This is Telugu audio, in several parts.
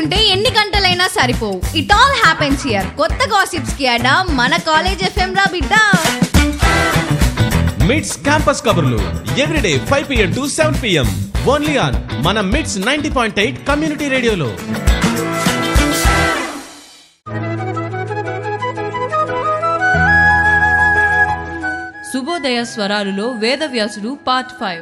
చెప్పుకుంటే ఎన్ని గంటలైనా సరిపోవు ఇట్ ఆల్ హ్యాపెన్స్ హియర్ కొత్త గాసిప్స్ కి అడా మన కాలేజ్ ఎఫ్ఎం రా బిడ్డ మిడ్స్ క్యాంపస్ కబుర్లు everyday five PM to seven PM only on మన MIDS ninety point eight community రేడియోలో శుభోదయ స్వరాలులో వేదవ్యాసుడు పార్ట్ ఫైవ్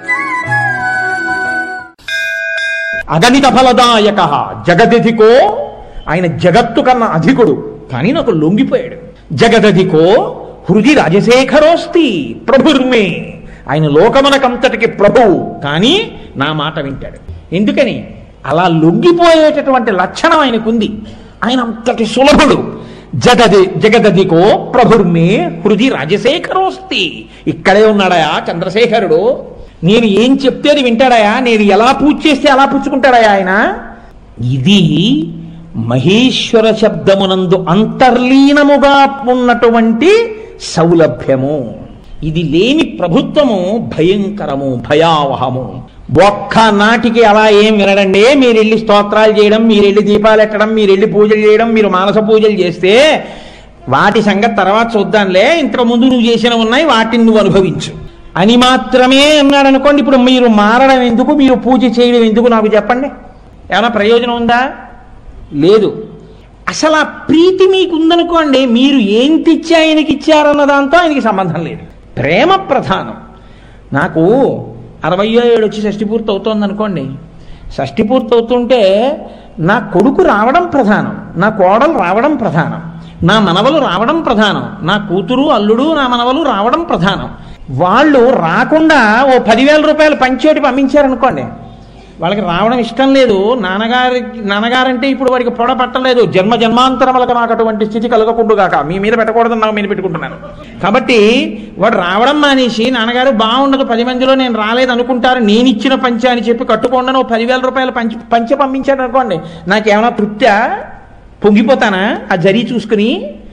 అగణిత ఫలదాయక జగదధికో ఆయన జగత్తు కన్నా అధికుడు కానీ నాకు లొంగిపోయాడు జగదధికో హృది రాజశేఖరోస్తి ప్రభుర్మే ఆయన లోకమునకంతటికి ప్రభువు కానీ నా మాట వింటాడు ఎందుకని అలా లొంగిపోయేటటువంటి లక్షణం ఆయనకుంది ఆయన అంతటి సులభుడు జగది జగదధికో ప్రభుర్మే హృది రాజశేఖరోస్తి ఇక్కడే ఉన్నాడయా చంద్రశేఖరుడు నేను ఏం చెప్తే అది వింటాడయా నేను ఎలా పూజ చేస్తే అలా పుచ్చుకుంటాడయా ఆయన ఇది మహేశ్వర శబ్దమునందు అంతర్లీనముగా ఉన్నటువంటి సౌలభ్యము ఇది లేని ప్రభుత్వము భయంకరము భయావహము ఒక్క నాటికి అలా ఏం వినడండి మీరు వెళ్ళి స్తోత్రాలు చేయడం మీరు వెళ్ళి దీపాలు ఎట్టడం మీరు వెళ్ళి పూజలు చేయడం మీరు మానస పూజలు చేస్తే వాటి సంగతి తర్వాత చూద్దాంలే ఇంతకు ముందు నువ్వు చేసిన ఉన్నాయి వాటిని నువ్వు అనుభవించు అని మాత్రమే అన్నాడు అనుకోండి ఇప్పుడు మీరు మారడం ఎందుకు మీరు పూజ చేయడం ఎందుకు నాకు చెప్పండి ఏమైనా ప్రయోజనం ఉందా లేదు అసలు ఆ ప్రీతి మీకు ఉందనుకోండి మీరు ఏం తెచ్చి ఆయనకి ఇచ్చారన్న దాంతో ఆయనకి సంబంధం లేదు ప్రేమ ప్రధానం నాకు అరవై ఏడు వచ్చి షష్టి పూర్తి అవుతోంది అనుకోండి షష్టి పూర్తి అవుతుంటే నా కొడుకు రావడం ప్రధానం నా కోడలు రావడం ప్రధానం నా మనవలు రావడం ప్రధానం నా కూతురు అల్లుడు నా మనవలు రావడం ప్రధానం వాళ్ళు రాకుండా ఓ పదివేల రూపాయలు పంచేటి పంపించారనుకోండి వాళ్ళకి రావడం ఇష్టం లేదు నాన్నగారి నాన్నగారంటే ఇప్పుడు వాడికి పొడ పట్టలేదు జన్మ జన్మాంతరములకు నాకు అటువంటి స్థితి కలగకుండుగాక మీ మీద పెట్టకూడదని నాకు మీద పెట్టుకుంటున్నాను కాబట్టి వాడు రావడం మానేసి నాన్నగారు బాగుండదు పది మందిలో నేను రాలేదు అనుకుంటారు నేను ఇచ్చిన పంచ అని చెప్పి కట్టుకోండి ఓ పదివేల రూపాయలు పంచి పంచ పంపించాడు అనుకోండి నాకేమైనా తృప్తా పొంగిపోతానా ఆ జరీ చూసుకుని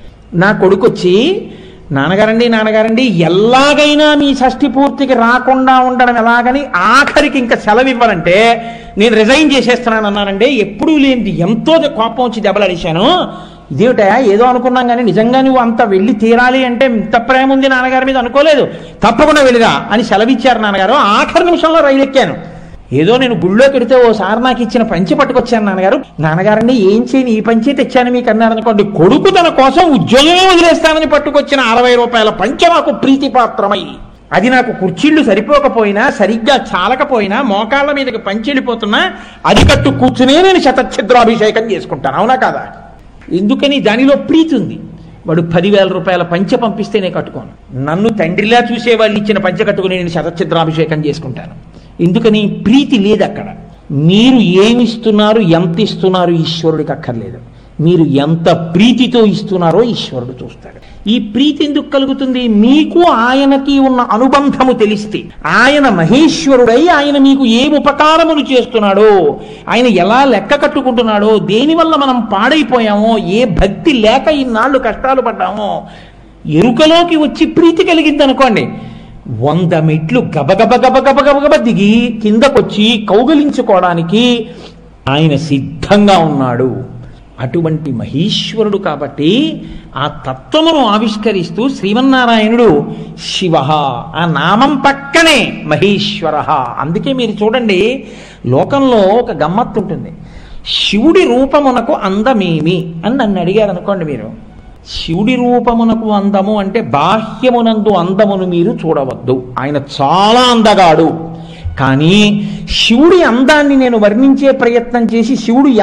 నా కొడుకు వచ్చి నాన్నగారండి నాన్నగారండి ఎలాగైనా మీ షష్ఠి పూర్తికి రాకుండా ఉండడం ఎలాగని ఆఖరికి ఇంకా సెలవు ఇవ్వాలంటే నేను రిజైన్ చేసేస్తున్నాను అన్నానండి ఎప్పుడూ లేనిది ఎంతో కోపం వచ్చి దెబ్బలాడేశాను ఇదేమిటా ఏదో అనుకున్నాం కానీ నిజంగా నువ్వు అంత వెళ్ళి తీరాలి అంటే ఇంత ప్రేమ ఉంది నాన్నగారి మీద అనుకోలేదు తప్పకుండా వెళ్ళిరా అని సెలవిచ్చారు నాన్నగారు ఆఖరి నిమిషంలో రైలు ఎక్కాను ఏదో నేను గుళ్ళోకి వెడితే ఓసారి నాకు ఇచ్చిన పంచి పట్టుకొచ్చాను నాన్నగారు నాన్నగారండి ఏం చేయని ఈ పంచి తెచ్చాను మీకు అన్నారు అనుకోండి కొడుకు తన కోసం ఉద్యోగమే వదిలేస్తానని పట్టుకొచ్చిన అరవై రూపాయల పంచ నాకు ప్రీతిపాత్రమై అది నాకు కుర్చీళ్లు సరిపోకపోయినా సరిగ్గా చాలకపోయినా మోకాళ్ళ మీదకి పంచెళ్ళిపోతున్నా అది కట్టు కూర్చునే నేను శతఛిద్రాభిషేకం చేసుకుంటాను అవునా కాదా ఎందుకని దానిలో ప్రీతి ఉంది వాడు పదివేల రూపాయల పంచ పంపిస్తే నేను కట్టుకోను నన్ను తండ్రిలా చూసే వాళ్ళు ఇచ్చిన పంచ కట్టుకుని నేను శతఛిద్రాభిషేకం చేసుకుంటాను ఎందుకని ప్రీతి లేదు అక్కడ మీరు ఏమి ఇస్తున్నారు ఎంత ఇస్తున్నారు ఈశ్వరుడికి అక్కర్లేదు మీరు ఎంత ప్రీతితో ఇస్తున్నారో ఈశ్వరుడు చూస్తాడు ఈ ప్రీతి ఎందుకు కలుగుతుంది మీకు ఆయనకి ఉన్న అనుబంధము తెలిస్తే ఆయన మహేశ్వరుడై ఆయన మీకు ఏ ఉపకారములు చేస్తున్నాడో ఆయన ఎలా లెక్క కట్టుకుంటున్నాడో దేనివల్ల మనం పాడైపోయామో ఏ భక్తి లేక ఇన్నాళ్ళు కష్టాలు పడ్డామో ఎరుకలోకి వచ్చి ప్రీతి కలిగింది అనుకోండి వంద మెట్లు గబగబ గబగబ గబగబ దిగి కిందకొచ్చి కౌగలించుకోవడానికి ఆయన సిద్ధంగా ఉన్నాడు అటువంటి మహేశ్వరుడు కాబట్టి ఆ తత్వమును ఆవిష్కరిస్తూ శ్రీమన్నారాయణుడు శివ ఆ నామం పక్కనే మహేశ్వర అందుకే మీరు చూడండి లోకంలో ఒక గమ్మత్తు ఉంటుంది శివుడి రూపమునకు అందమేమి అని నన్ను అడిగారు అనుకోండి మీరు శివుడి రూపమునకు అందము అంటే బాహ్యమునందు అందమును మీరు చూడవద్దు ఆయన చాలా అందగాడు కానీ శివుడి అందాన్ని నేను వర్ణించే ప్రయత్నం చేసి శివుడు